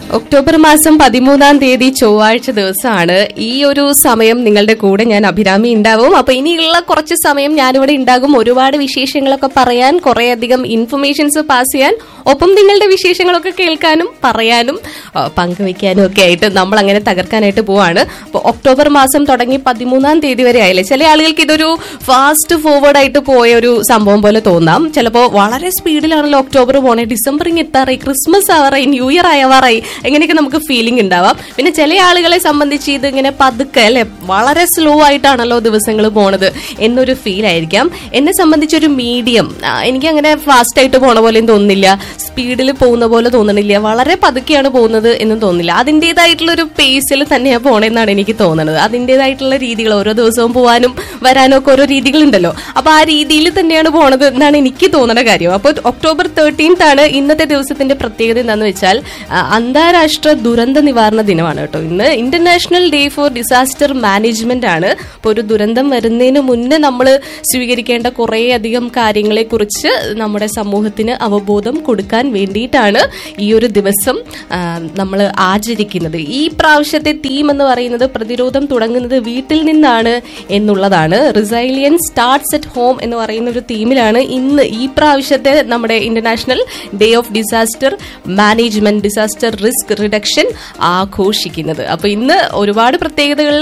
October മാസം പതിമൂന്നാം തീയതി ചൊവ്വാഴ്ച ദിവസമാണ് ഈ ഒരു സമയം നിങ്ങളുടെ കൂടെ ഞാൻ അഭിരാമി ഉണ്ടാവും അപ്പൊ ഇനിയുള്ള കുറച്ച് സമയം ഞാനിവിടെ ഉണ്ടാകും ഒരുപാട് വിശേഷങ്ങളൊക്കെ പറയാൻ കുറേയധികം ഇൻഫർമേഷൻസ് പാസ് ചെയ്യാൻ ഒപ്പം നിങ്ങളുടെ വിശേഷങ്ങളൊക്കെ കേൾക്കാനും പറയാനും ആ, പങ്കുവെക്കാനും ഒക്കെ ആയിട്ട് നമ്മൾ അങ്ങനെ തകർക്കാനായിട്ട് പോവാണ് അപ്പോൾ ഒക്ടോബർ മാസം തുടങ്ങി പതിമൂന്നാം തീയതി വരെ ആയില്ലേ ചില ആളുകൾക്ക് ഇതൊരു ഫാസ്റ്റ് ഫോർവേഡ് ആയിട്ട് പോയ ഒരു സംഭവം പോലെ തോന്നാം ചിലപ്പോൾ വളരെ സ്പീഡിലാണല്ലോ ഒക്ടോബർ പോണേ ഡിസംബർ ഇങ്ങ് എത്താറായി ക്രിസ്മസ് ആവാറായി ന്യൂ ഇയർ ആവാറായി എങ്ങനെയൊക്കെ നമുക്ക് ഫീലിംഗ് ഉണ്ടാവാം പിന്നെ ചില ആളുകളെ സംബന്ധിച്ച് ഇത് ഇങ്ങനെ പതുക്കെ അല്ലെ വളരെ സ്ലോ ആയിട്ടാണല്ലോ ദിവസങ്ങൾ പോണത് എന്നൊരു ഫീൽ ആയിരിക്കാം എന്നെ സംബന്ധിച്ച് ഒരു മീഡിയം എനിക്ക് അങ്ങനെ ഫാസ്റ്റ് ആയിട്ട് പോണ പോലെയും തോന്നുന്നില്ല സ്പീഡിൽ പോകുന്ന പോലെ തോന്നണില്ല വളരെ പതുക്കെയാണ് പോകുന്നത് എന്നും തോന്നുന്നില്ല അതിൻ്റെതായിട്ടുള്ള ഒരു പേസിൽ തന്നെയാണ് പോണെന്നാണ് എനിക്ക് തോന്നുന്നത് അതിൻ്റെതായിട്ടുള്ള രീതികൾ ഓരോ ദിവസവും പോകാനും വരാനും ഒക്കെ ഓരോ രീതികളുണ്ടല്ലോ അപ്പൊ ആ രീതിയിൽ തന്നെയാണ് പോണത് എന്നാണ് എനിക്ക് തോന്നുന്ന കാര്യം അപ്പോൾ ഒക്ടോബർ തേർട്ടീൻത്ത് ആണ് ഇന്നത്തെ ദിവസത്തിന്റെ പ്രത്യേകത എന്താണെന്ന് വെച്ചാൽ ആ, അന്താരാഷ്ട്ര ദുരന്ത നിവാരണ ദിനമാണ് കേട്ടോ ഇന്ന് international day for disaster management ആണ് അപ്പോൾ ഒരു ദുരന്തം വരുന്നതിന് മുന്നേ നമ്മൾ സ്വീകരിക്കേണ്ട കുറേ അധികം കാര്യങ്ങളെ കുറിച്ച് നമ്മുടെ സമൂഹത്തിന് അവബോധം കൊടുക്കാൻ വേണ്ടിയിട്ടാണ് ഈ ഒരു ദിവസം നമ്മൾ ആചരിക്കുന്നത് ഈ പ്രാവശ്യത്തെ തീം എന്ന് പറയുന്നത് പ്രതിരോധം തുടങ്ങുന്നത് വീട്ടിൽ നിന്നാണ് എന്നുള്ളതാണ് റിസൈലിയൻസ് സ്റ്റാർട്ട്സ് അറ്റ് ഹോം എന്ന് പറയുന്ന ഒരു തീമിലാണ് ഇന്ന് ഈ പ്രാവശ്യത്തെ നമ്മുടെ international day of disaster management disaster risk reduction ആഘോഷിക്കുന്നത് അപ്പൊ ഇന്ന് ഒരുപാട് പ്രത്യേകതകൾ